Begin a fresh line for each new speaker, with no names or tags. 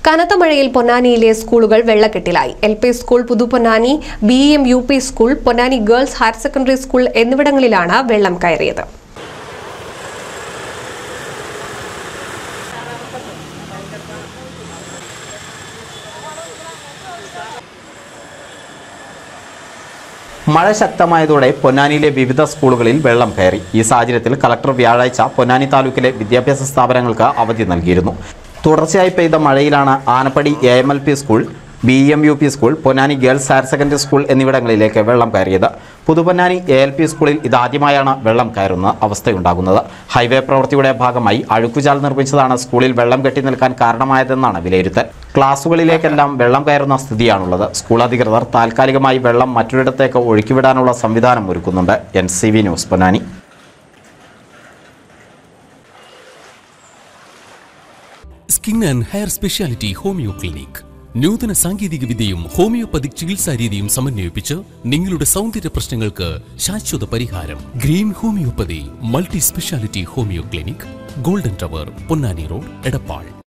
കനത്ത മഴയിൽ പൊന്നാനിയിലെ സ്കൂളുകൾ വെള്ളക്കെട്ടിലായി L P school Puthuponnani B M U P school Ponnani girls higher secondary school എന്നിവിടങ്ങളിലാണ് വെള്ളം കയറിയത്
മഴ ശക്തമായതോടെ പൊന്നാനിയിലെ വിവിധ സ്കൂളുകളിൽ വെള്ളം കയറി ഈ സാഹചര്യത്തിൽ കളക്ടർ വ്യാഴാഴ്ച പൊന്നാനി താലൂക്കിലെ വിദ്യാഭ്യാസ സ്ഥാപനങ്ങൾക്ക് അവധി നൽകിയിരുന്നു തുടർച്ചയായി പെയ്ത മഴയിലാണ് Anappadi A M L P school B M U P school Ponnani girls higher secondary school എന്നിവിടങ്ങളിലേക്ക് വെള്ളം കയറിയത് പുതുപൊന്നാനി എ എൽ പി സ്കൂളിൽ ഇതാദ്യമായാണ് വെള്ളം കയറുന്ന അവസ്ഥയുണ്ടാകുന്നത് ഹൈവേ പ്രവൃത്തിയുടെ ഭാഗമായി അഴുക്കുചാൽ നിർമ്മിച്ചതാണ് സ്കൂളിൽ വെള്ളം കെട്ടി നിൽക്കാൻ കാരണമായതെന്നാണ് വിലയിരുത്തൽ ക്ലാസുകളിലേക്കെല്ലാം വെള്ളം കയറുന്ന സ്ഥിതിയാണുള്ളത് സ്കൂൾ അധികൃതർ താൽക്കാലികമായി വെള്ളം മറ്റൊരിടത്തേക്ക് ഒഴുക്കിവിടാനുള്ള സംവിധാനം ഒരുക്കുന്നുണ്ട് N C V news Ponnani
skin and hair speciality homeo clinic നൂതന സാങ്കേതിക വിദ്യയും ഹോമിയോപ്പതിക് ചികിത്സാ രീതിയും സമന്വയിപ്പിച്ച് നിങ്ങളുടെ സൗന്ദര്യ പ്രശ്നങ്ങൾക്ക് ശാശ്വത പരിഹാരം green homoeopathy multi speciality homeo clinic golden tower Ponnani road Edappal